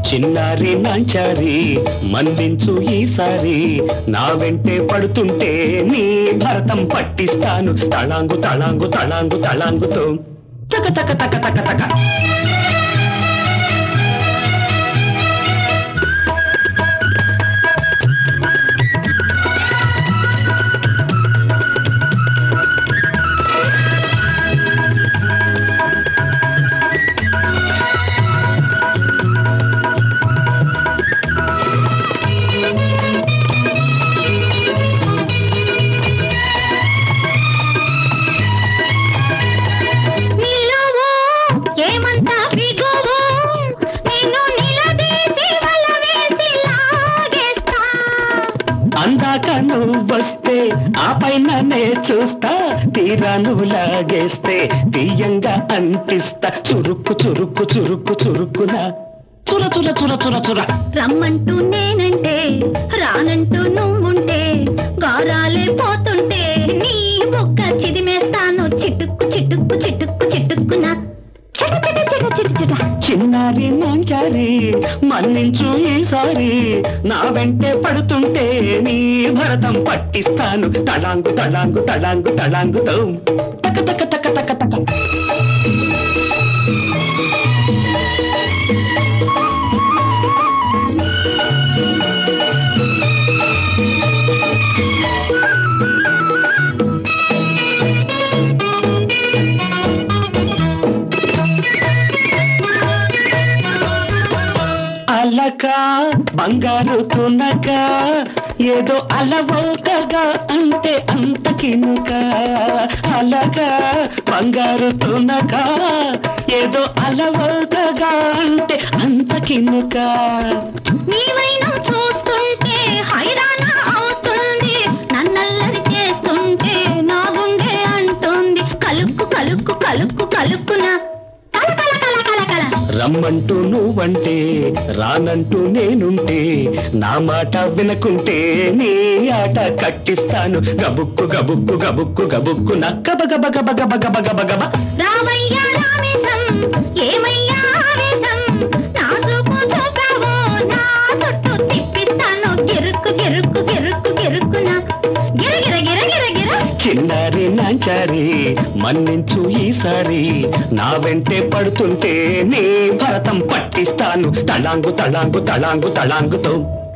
చిన్నారి నాంచారి మన్నించు ఈసారి నా వెంటే పడుతుంటే నీ భరతం పట్టిస్తాను తళాంగు తళాంగు తళాంగు తళాంగుతో తక తక తక తక తక నిలువు ఏమంతా బిగువు నిన్ను నిలదీసి వల వేసి లాగేస్తా అందాక నువ్వు వస్తే ఆ పైన నే చూస్తా తీరా నువ్వు లాగేస్తే తీయంగా అనిపిస్తా చురుక్కు చురుక్కు చురుక్కు చురుక్కున చుర చుర చుర చుర చుర రమ్మంటూ నేనంటే రానంటూ నువ్వుంటే గారాలే పోతుంటే నీ బొక్క చిదిమేస్తాను చిటుక్కు చిటుక్కు చిటుక్కు చిటుక్కున చిట చిట చిట చిట చిట చిన్నారి నాంచారి మన్నించు ఈసారి నా వెంటే పడుతుంటే నీ భరతం పట్టిస్తాను తళాంగు తళాంగు తళాంగు తళాంగుతో తక తక తక తక తక అలక బంగారు తునక ఏదో అలవోకగా అంటే అంత కినుక అలక బంగారు తునక ఏదో అలవోకగా అంటే అంత కినుక నీవైనా చూస్తుంటే హైరాణ అవుతుంది నన్నల్లరి చేస్తుంటే నా గుండె అంటుంది కలుక్కు కలుక్కు కలుక్కు కలుక్కున కల కల కల కల కల రమ్మంటూ నువ్వంటే రానంటూ నేనుంటే నా మాట వినకుంటే నీ ఆట కట్టిస్తాను గబుక్కు గబుక్కు గబుక్కు గబుక్కు నక్క బగ బగ బగ బగ బగ బగ బగ రామయ్యా రామేశం ఏమయ్యా ఆవేశం నా చూపు చూపావు నా చుట్టూ తిప్పిస్తాను గిరుక్కు గిరుక్కు గిరుక్కు గిరుక్కున గిర గిర గిర గిర గిర చిన్నారి నాంచారి మన్నించు ఈసారి నా వెంటే పడుతుంటే నీ భరతం పట్టిస్తాను తళాంగు తళాంగు తళాంగు తళాంగుతో